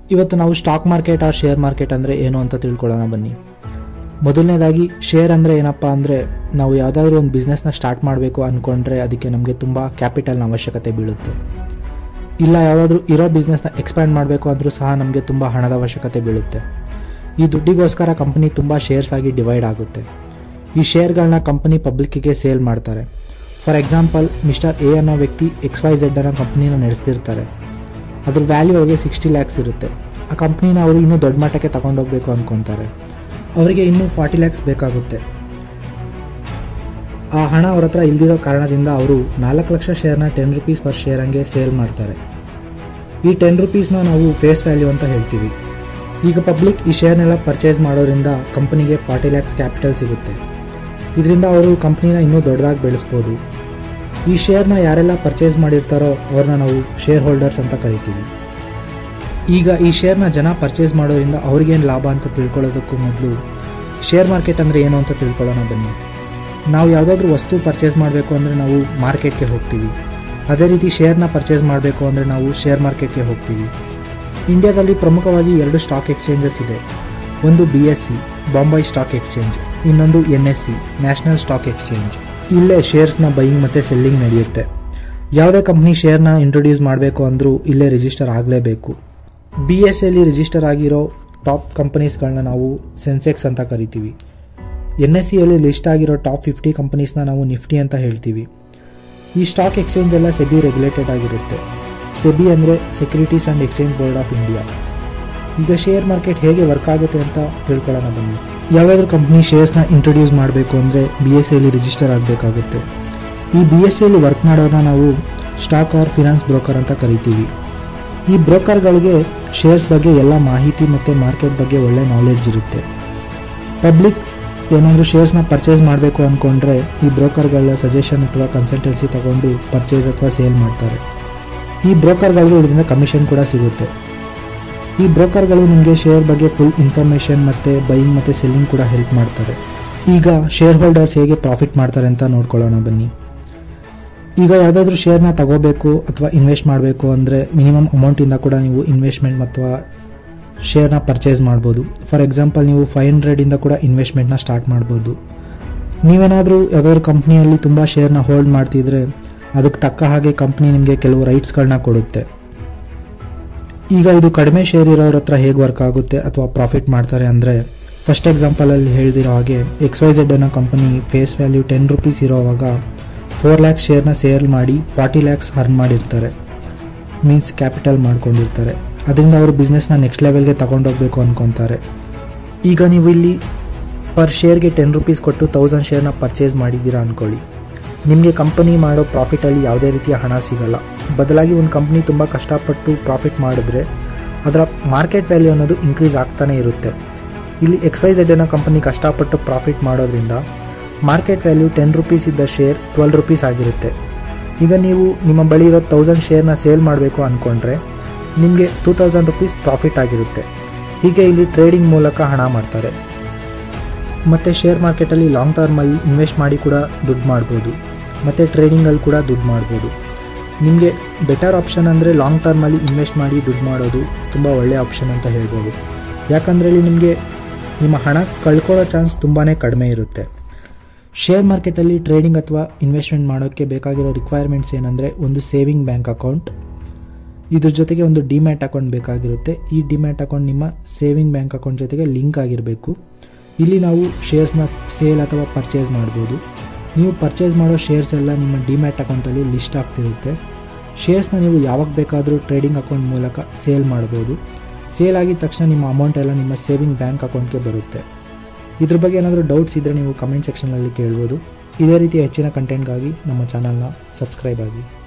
ಇವತ್ತು ನಾವು stock market or share market ಅಂದರೆ ಏನು ಅಂತ ತಿಳ್ಕೊಳ್ಳೋಣ ಬನ್ನಿ ಮೊದಲನೇದಾಗಿ ಶೇರ್ ಅಂದರೆ ಏನಪ್ಪ ಅಂದರೆ ನಾವು ಯಾವುದಾದ್ರೂ ಒಂದು ಬಿಸ್ನೆಸ್ನ ಸ್ಟಾರ್ಟ್ ಮಾಡಬೇಕು ಅಂದ್ಕೊಂಡ್ರೆ ಅದಕ್ಕೆ ನಮಗೆ ತುಂಬ ಕ್ಯಾಪಿಟಲ್ನ ಅವಶ್ಯಕತೆ ಬೀಳುತ್ತೆ ಇಲ್ಲ ಯಾವುದಾದ್ರೂ ಇರೋ ಬಿಸ್ನೆಸ್ನ ಎಕ್ಸ್ಪ್ಯಾಂಡ್ ಮಾಡಬೇಕು ಅಂದರೂ ಸಹ ನಮಗೆ ತುಂಬ ಹಣದ ಅವಶ್ಯಕತೆ ಬೀಳುತ್ತೆ ಈ ದುಡ್ಡಿಗೋಸ್ಕರ ಕಂಪನಿ ತುಂಬ ಶೇರ್ಸ್ ಆಗಿ ಡಿವೈಡ್ ಆಗುತ್ತೆ ಈ ಶೇರ್ಗಳನ್ನ ಕಂಪನಿ ಪಬ್ಲಿಕ್ಕಿಗೆ ಸೇಲ್ ಮಾಡ್ತಾರೆ ಫಾರ್ ಎಕ್ಸಾಂಪಲ್ ಮಿಸ್ಟರ್ ಎ ಅನ್ನೋ ವ್ಯಕ್ತಿ ಎಕ್ಸ್ ವೈ ಝೆಡ್ ಅನ್ನೋ ಕಂಪ್ನಿನ ನಡೆಸ್ತಿರ್ತಾರೆ ಅದ್ರ ವ್ಯಾಲ್ಯೂ ಅವ್ರಿಗೆ ಸಿಕ್ಸ್ಟಿ ಲ್ಯಾಕ್ಸ್ ಇರುತ್ತೆ ಆ ಕಂಪ್ನಿನ ಅವರು ಇನ್ನೂ ದೊಡ್ಡ ಮಟ್ಟಕ್ಕೆ ತಗೊಂಡೋಗ್ಬೇಕು ಅಂದ್ಕೊತಾರೆ ಅವರಿಗೆ ಇನ್ನೂ ಫಾರ್ಟಿ ಲ್ಯಾಕ್ಸ್ ಬೇಕಾಗುತ್ತೆ ಆ ಹಣ ಅವ್ರ ಹತ್ರ ಇಲ್ದಿರೋ ಕಾರಣದಿಂದ ಅವರು ನಾಲ್ಕು ಲಕ್ಷ ಶೇರ್ನ ಟೆನ್ ರುಪೀಸ್ ಪರ್ ಶೇರ್ ಹಂಗೆ ಸೇಲ್ ಮಾಡ್ತಾರೆ ಈ ಟೆನ್ ರುಪೀಸ್ನ ನಾವು ಫೇಸ್ ವ್ಯಾಲ್ಯೂ ಅಂತ ಹೇಳ್ತೀವಿ ಈಗ ಪಬ್ಲಿಕ್ ಈ ಶೇರ್ನೆಲ್ಲ ಪರ್ಚೇಸ್ ಮಾಡೋದ್ರಿಂದ ಕಂಪನಿಗೆ ಫಾರ್ಟಿ ಲ್ಯಾಕ್ಸ್ ಕ್ಯಾಪಿಟಲ್ ಸಿಗುತ್ತೆ ಇದರಿಂದ ಅವರು ಕಂಪ್ನಿನ ಇನ್ನೂ ದೊಡ್ಡದಾಗಿ ಬೆಳೆಸ್ಬೋದು ಈ ಶೇರ್ನ ಯಾರೆಲ್ಲ ಪರ್ಚೇಸ್ ಮಾಡಿರ್ತಾರೋ ಅವ್ರನ್ನ ನಾವು ಶೇರ್ ಹೋಲ್ಡರ್ಸ್ ಅಂತ ಕರಿತೀವಿ ಈಗ ಈ ಶೇರ್ನ ಜನ ಪರ್ಚೇಸ್ ಮಾಡೋದ್ರಿಂದ ಅವ್ರಿಗೇನು ಲಾಭ ಅಂತ ತಿಳ್ಕೊಳ್ಳೋದಕ್ಕೂ ಮೊದಲು ಶೇರ್ ಮಾರ್ಕೆಟ್ ಅಂದರೆ ಏನು ಅಂತ ತಿಳ್ಕೊಳ್ಳೋಣ ಬನ್ನಿ ನಾವು ಯಾವುದಾದ್ರೂ ವಸ್ತು ಪರ್ಚೇಸ್ ಮಾಡಬೇಕು ಅಂದರೆ ನಾವು ಮಾರ್ಕೆಟ್ಗೆ ಹೋಗ್ತೀವಿ ಅದೇ ರೀತಿ ಶೇರ್ನ ಪರ್ಚೇಸ್ ಮಾಡಬೇಕು ಅಂದರೆ ನಾವು ಶೇರ್ ಮಾರ್ಕೆಟ್ಗೆ ಹೋಗ್ತೀವಿ ಇಂಡಿಯಾದಲ್ಲಿ ಪ್ರಮುಖವಾಗಿ ಎರಡು ಸ್ಟಾಕ್ ಎಕ್ಸ್ಚೇಂಜಸ್ ಇದೆ ಒಂದು B S C Bombay stock exchange ಇನ್ನೊಂದು N S C national stock exchange ಇಲ್ಲೇ ಶೇರ್ಸ್ನ ಬೈಯಿಂಗ್ ಮತ್ತು ಸೆಲ್ಲಿಂಗ್ ನಡೆಯುತ್ತೆ ಯಾವುದೇ ಕಂಪ್ನಿ ಶೇರ್ನ ಇಂಟ್ರೊಡ್ಯೂಸ್ ಮಾಡಬೇಕು ಅಂದರೂ ಇಲ್ಲೇ ರಿಜಿಸ್ಟರ್ ಆಗಲೇಬೇಕು ಬಿ ಎಸ್ ಸಿಯಲ್ಲಿ ರಿಜಿಸ್ಟರ್ ಆಗಿರೋ ಟಾಪ್ ಕಂಪನೀಸ್ಗಳನ್ನ ನಾವು ಸೆನ್ಸೆಕ್ಸ್ ಅಂತ ಕರಿತೀವಿ ಎನ್ ಎಸ್ ಸಿಯಲ್ಲಿ ಲಿಸ್ಟ್ ಆಗಿರೋ ಟಾಪ್ ಫಿಫ್ಟಿ ಕಂಪನೀಸ್ನ ನಾವು ನಿಫ್ಟಿ ಅಂತ ಹೇಳ್ತೀವಿ ಈ ಸ್ಟಾಕ್ ಎಕ್ಸ್ಚೇಂಜ್ ಎಲ್ಲ ಸೆಬಿ ರೆಗ್ಯುಲೇಟೆಡ್ ಆಗಿರುತ್ತೆ ಸೆಬಿ ಅಂದರೆ securities and exchange board of India ಈಗ ಶೇರ್ ಮಾರ್ಕೆಟ್ ಹೇಗೆ ವರ್ಕ್ ಆಗುತ್ತೆ ಅಂತ ತಿಳ್ಕೊಳ್ಳೋಣ ಬನ್ನಿ ಯಾವುದಾದ್ರೂ ಕಂಪ್ನಿ ಶೇರ್ಸ್ನ ಇಂಟ್ರೊಡ್ಯೂಸ್ ಮಾಡಬೇಕು ಅಂದರೆ ಬಿ ಎಸ್ ಸಿಯಲ್ಲಿ ರಿಜಿಸ್ಟರ್ ಆಗಬೇಕಾಗುತ್ತೆ ಈ ಬಿ ಎಸ್ ಸಿಯಲ್ಲಿ ವರ್ಕ್ ಮಾಡೋರನ್ನ ನಾವು ಸ್ಟಾಕ್ ಆರ್ ಫಿನಾನ್ಸ್ ಬ್ರೋಕರ್ ಅಂತ ಕರಿತೀವಿ ಈ ಬ್ರೋಕರ್ಗಳಿಗೆ ಶೇರ್ಸ್ ಬಗ್ಗೆ ಎಲ್ಲ ಮಾಹಿತಿ ಮತ್ತು ಮಾರ್ಕೆಟ್ ಬಗ್ಗೆ ಒಳ್ಳೆ ನಾಲೆಡ್ಜ್ ಇರುತ್ತೆ ಪಬ್ಲಿಕ್ ಏನಾದರೂ ಶೇರ್ಸ್ನ ಪರ್ಚೇಸ್ ಮಾಡಬೇಕು ಅಂದ್ಕೊಂಡ್ರೆ ಈ ಬ್ರೋಕರ್ಗಳ ಸಜೆಷನ್ ಅಥವಾ ಕನ್ಸಲ್ಟೆನ್ಸಿ ತಗೊಂಡು ಪರ್ಚೇಸ್ ಅಥವಾ ಸೇಲ್ ಮಾಡ್ತಾರೆ ಈ ಬ್ರೋಕರ್ಗಳಿಗೆ ಇದರಿಂದ ಕಮಿಷನ್ ಕೂಡ ಸಿಗುತ್ತೆ ಈ ಬ್ರೋಕರ್ಗಳು ನಿಮಗೆ ಶೇರ್ ಬಗ್ಗೆ ಫುಲ್ ಇನ್ಫಾರ್ಮೇಷನ್ ಮತ್ತು ಬೈಯಿಂಗ್ ಮತ್ತು ಸೆಲ್ಲಿಂಗ್ ಕೂಡ ಹೆಲ್ಪ್ ಮಾಡ್ತಾರೆ ಈಗ ಶೇರ್ ಹೋಲ್ಡರ್ಸ್ ಹೇಗೆ ಪ್ರಾಫಿಟ್ ಮಾಡ್ತಾರೆ ಅಂತ ನೋಡ್ಕೊಳ್ಳೋಣ ಬನ್ನಿ ಈಗ ಯಾವುದಾದ್ರೂ ಶೇರ್ನ ತಗೋಬೇಕು ಅಥವಾ ಇನ್ವೆಸ್ಟ್ ಮಾಡಬೇಕು ಅಂದರೆ ಮಿನಿಮಮ್ ಅಮೌಂಟಿಂದ ಕೂಡ ನೀವು ಇನ್ವೆಸ್ಟ್ಮೆಂಟ್ ಅಥವಾ ಶೇರ್ನ ಪರ್ಚೇಸ್ ಮಾಡ್ಬೋದು ಫಾರ್ ಎಕ್ಸಾಂಪಲ್ ನೀವು ಫೈವ್ ಹಂಡ್ರೆಡಿಂದ ಕೂಡ ಇನ್ವೆಸ್ಟ್ಮೆಂಟ್ನ ಸ್ಟಾರ್ಟ್ ಮಾಡ್ಬೋದು ನೀವೇನಾದರೂ ಯಾವುದಾದ್ರೂ ಕಂಪ್ನಿಯಲ್ಲಿ ತುಂಬ ಶೇರ್ನ ಹೋಲ್ಡ್ ಮಾಡ್ತಿದ್ರೆ ಅದಕ್ಕೆ ತಕ್ಕ ಹಾಗೆ ಕಂಪ್ನಿ ನಿಮಗೆ ಕೆಲವು ರೈಟ್ಸ್ಗಳನ್ನ ಕೊಡುತ್ತೆ ಈಗ ಇದು ಕಡಿಮೆ ಶೇರ್ ಇರೋರ ಹತ್ರ ಹೇಗೆ ವರ್ಕ್ ಆಗುತ್ತೆ ಅಥವಾ ಪ್ರಾಫಿಟ್ ಮಾಡ್ತಾರೆ ಅಂದರೆ ಫಸ್ಟ್ ಎಕ್ಸಾಂಪಲಲ್ಲಿ ಹೇಳ್ದಿರೋ ಹಾಗೆ ಎಕ್ಸ್ ವೈ ಝೆಡ್ ಅನ್ನೋ company face value ten rupees ಇರೋವಾಗ ಫೋರ್ ಲ್ಯಾಕ್ಸ್ ಶೇರ್ನ ಸೇಲ್ ಮಾಡಿ ಫಾರ್ಟಿ ಲ್ಯಾಕ್ಸ್ ಅರ್ನ್ ಮಾಡಿರ್ತಾರೆ ಮೀನ್ಸ್ ಕ್ಯಾಪಿಟಲ್ ಮಾಡ್ಕೊಂಡಿರ್ತಾರೆ ಅದರಿಂದ ಅವರು ಬಿಸ್ನೆಸ್ನ ನೆಕ್ಸ್ಟ್ ಲೆವೆಲ್ಗೆ ತಗೊಂಡೋಗ್ಬೇಕು ಅಂದ್ಕೊತಾರೆ ಈಗ ನೀವು ಇಲ್ಲಿ ಪರ್ ಶೇರ್ಗೆ ಟೆನ್ ರುಪೀಸ್ ಕೊಟ್ಟು ತೌಸಂಡ್ ಶೇರ್ನ ಪರ್ಚೇಸ್ ಮಾಡಿದ್ದೀರಾ ಅಂದ್ಕೊಳ್ಳಿ ನಿಮಗೆ ಕಂಪನಿ ಮಾಡೋ ಪ್ರಾಫಿಟಲ್ಲಿ ಯಾವುದೇ ರೀತಿಯ ಹಣ ಸಿಗಲ್ಲ ಬದಲಾಗಿ ಒಂದು ಕಂಪ್ನಿ ತುಂಬ ಕಷ್ಟಪಟ್ಟು ಪ್ರಾಫಿಟ್ ಮಾಡಿದ್ರೆ ಅದರ ಮಾರ್ಕೆಟ್ ವ್ಯಾಲ್ಯೂ ಅನ್ನೋದು ಇನ್ಕ್ರೀಸ್ ಆಗ್ತಾನೆ ಇರುತ್ತೆ ಇಲ್ಲಿ ಎಕ್ಸ್ ವೈ ಝೆಡ್ ಅನ್ನೋ ಕಂಪನಿ ಕಷ್ಟಪಟ್ಟು ಪ್ರಾಫಿಟ್ ಮಾಡೋದ್ರಿಂದ ಮಾರ್ಕೆಟ್ ವ್ಯಾಲ್ಯೂ ಟೆನ್ ರುಪೀಸ್ ಇದ್ದ ಶೇರ್ ಟ್ವೆಲ್ ರುಪೀಸ್ ಆಗಿರುತ್ತೆ ಈಗ ನೀವು ನಿಮ್ಮ ಬಳಿ ಇರೋ ತೌಸಂಡ್ ಶೇರ್ನ ಸೇಲ್ ಮಾಡಬೇಕು ಅಂದ್ಕೊಂಡ್ರೆ ನಿಮಗೆ ಟೂ ತೌಸಂಡ್ ರುಪೀಸ್ ಪ್ರಾಫಿಟ್ ಆಗಿರುತ್ತೆ ಹೀಗೆ ಇಲ್ಲಿ ಟ್ರೇಡಿಂಗ್ ಮೂಲಕ ಹಣ ಮಾಡ್ತಾರೆ ಮತ್ತು ಶೇರ್ ಮಾರ್ಕೆಟಲ್ಲಿ ಲಾಂಗ್ ಟರ್ಮಲ್ಲಿ ಇನ್ವೆಸ್ಟ್ ಮಾಡಿ ಕೂಡ ದುಡ್ಡು ಮಾಡ್ಬೋದು ಮತ್ತು ಟ್ರೇಡಿಂಗಲ್ಲಿ ಕೂಡ ದುಡ್ಡು ಮಾಡ್ಬೋದು ನಿಮಗೆ ಬೆಟರ್ ಆಪ್ಷನ್ ಅಂದರೆ ಲಾಂಗ್ ಟರ್ಮಲ್ಲಿ ಇನ್ವೆಸ್ಟ್ ಮಾಡಿ ದುಡ್ಡು ಮಾಡೋದು ತುಂಬ ಒಳ್ಳೆಯ ಆಪ್ಷನ್ ಅಂತ ಹೇಳ್ಬೋದು ಯಾಕಂದರೆ ಇಲ್ಲಿ ನಿಮಗೆ ನಿಮ್ಮ ಹಣ ಕಳ್ಕೊಳ್ಳೋ ಚಾನ್ಸ್ ತುಂಬಾ ಕಡಿಮೆ ಇರುತ್ತೆ ಶೇರ್ ಮಾರ್ಕೆಟಲ್ಲಿ ಟ್ರೇಡಿಂಗ್ ಅಥವಾ ಇನ್ವೆಸ್ಟ್ಮೆಂಟ್ ಮಾಡೋಕ್ಕೆ ಬೇಕಾಗಿರೋ ರಿಕ್ವೈರ್ಮೆಂಟ್ಸ್ ಏನಂದರೆ ಒಂದು ಸೇವಿಂಗ್ ಬ್ಯಾಂಕ್ ಅಕೌಂಟ್ ಇದ್ರ ಜೊತೆಗೆ ಒಂದು ಡಿಮ್ಯಾಟ್ ಅಕೌಂಟ್ ಬೇಕಾಗಿರುತ್ತೆ ಈ ಡಿಮ್ಯಾಟ್ ಅಕೌಂಟ್ ನಿಮ್ಮ ಸೇವಿಂಗ್ ಬ್ಯಾಂಕ್ ಅಕೌಂಟ್ ಜೊತೆಗೆ ಲಿಂಕ್ ಆಗಿರಬೇಕು ಇಲ್ಲಿ ನಾವು ಶೇರ್ಸ್ನ ಸೇಲ್ ಅಥವಾ ಪರ್ಚೇಸ್ ಮಾಡ್ಬೋದು ನೀವು ಪರ್ಚೇಸ್ ಮಾಡೋ ಶೇರ್ಸ್ ಎಲ್ಲ ನಿಮ್ಮ ಡಿಮ್ಯಾಟ್ ಅಕೌಂಟಲ್ಲಿ ಲಿಸ್ಟ್ ಆಗ್ತಿರುತ್ತೆ ಶೇರ್ಸ್ನ ನೀವು ಯಾವಾಗ ಬೇಕಾದರೂ ಟ್ರೇಡಿಂಗ್ ಅಕೌಂಟ್ ಮೂಲಕ ಸೇಲ್ ಮಾಡ್ಬೋದು ಸೇಲ್ ಆಗಿದ ತಕ್ಷಣ ನಿಮ್ಮ ಅಮೌಂಟ್ ಎಲ್ಲ ನಿಮ್ಮ ಸೇವಿಂಗ್ ಬ್ಯಾಂಕ್ ಅಕೌಂಟ್ಗೆ ಬರುತ್ತೆ ಇದ್ರ ಬಗ್ಗೆ ಏನಾದರೂ ಡೌಟ್ಸ್ ಇದ್ದರೆ ನೀವು ಕಮೆಂಟ್ ಸೆಕ್ಷನಲ್ಲಿ ಕೇಳ್ಬೋದು ಇದೇ ರೀತಿ ಹೆಚ್ಚಿನ ಕಂಟೆಂಟ್ಗಾಗಿ ನಮ್ಮ ಚಾನಲ್ನ ಸಬ್ಸ್ಕ್ರೈಬ್ ಆಗಿ